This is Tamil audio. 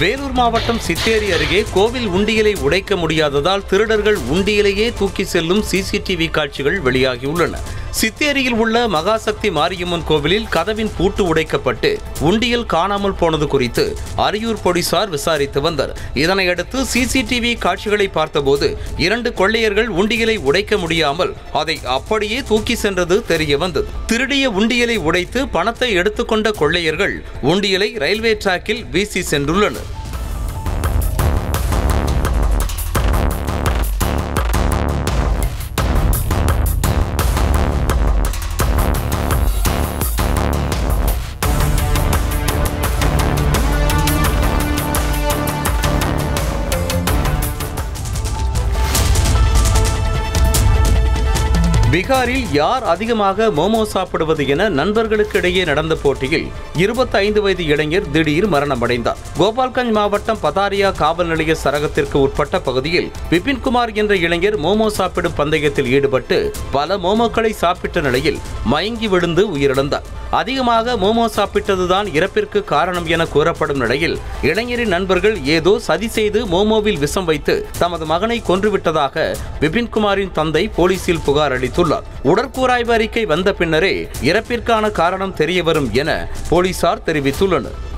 வேலூர் மாவட்டம் சித்தேரி அருகே கோவில் உண்டியலை உடைக்க முடியாததால் திருடர்கள் உண்டியலையே தூக்கி செல்லும் சிசிடிவி காட்சிகள் வெளியாகியுள்ளன சித்தேரியில் உள்ள மகாசக்தி மாரியம்மன் கோவிலில் கதவின் பூட்டு உடைக்கப்பட்டு உண்டியல் காணாமல் போனது குறித்து அரியூர் போலீசார் விசாரித்து வந்தனர் இதனையடுத்து சிசிடிவி காட்சிகளை பார்த்தபோது இரண்டு கொள்ளையர்கள் உண்டியலை உடைக்க முடியாமல் அதை அப்படியே தூக்கி சென்றது தெரிய வந்தது திருடிய உண்டியலை உடைத்து பணத்தை எடுத்துக்கொண்ட கொள்ளையர்கள் உண்டியலை ரயில்வே டிராக்கில் வீசி சென்றுள்ளனர் பீகாரில் யார் அதிகமாக மோமோ சாப்பிடுவது என நண்பர்களுக்கு இடையே நடந்த போட்டியில் 25 வயது இளைஞர் திடீர் மரணமடைந்தார் கோபால்கஞ்ச் மாவட்டம் பதாரியா காவல் நிலைய சரகத்திற்கு உட்பட்ட பகுதியில் விபின்குமார் என்ற இளைஞர் மோமோ சாப்பிடும் பந்தயத்தில் ஈடுபட்டு பல மோமோக்களை சாப்பிட்ட நிலையில் மயங்கி விழுந்து உயிரிழந்தார் அதிகமாக மோமோ சாப்பிட்டதுதான் இறப்பிற்கு காரணம் என கூறப்படும் நிலையில் இளைஞரின் நண்பர்கள் ஏதோ சதி செய்து மோமோவில் விஷம் வைத்து தமது மகனை கொன்றுவிட்டதாக விபின்குமாரின் தந்தை போலீசில் புகார் அளித்துள்ளார் உடற்கூராய்வு அறிக்கை வந்த பின்னரே இறப்பிற்கான காரணம் தெரியவரும் என போலீசார் தெரிவித்துள்ளனர்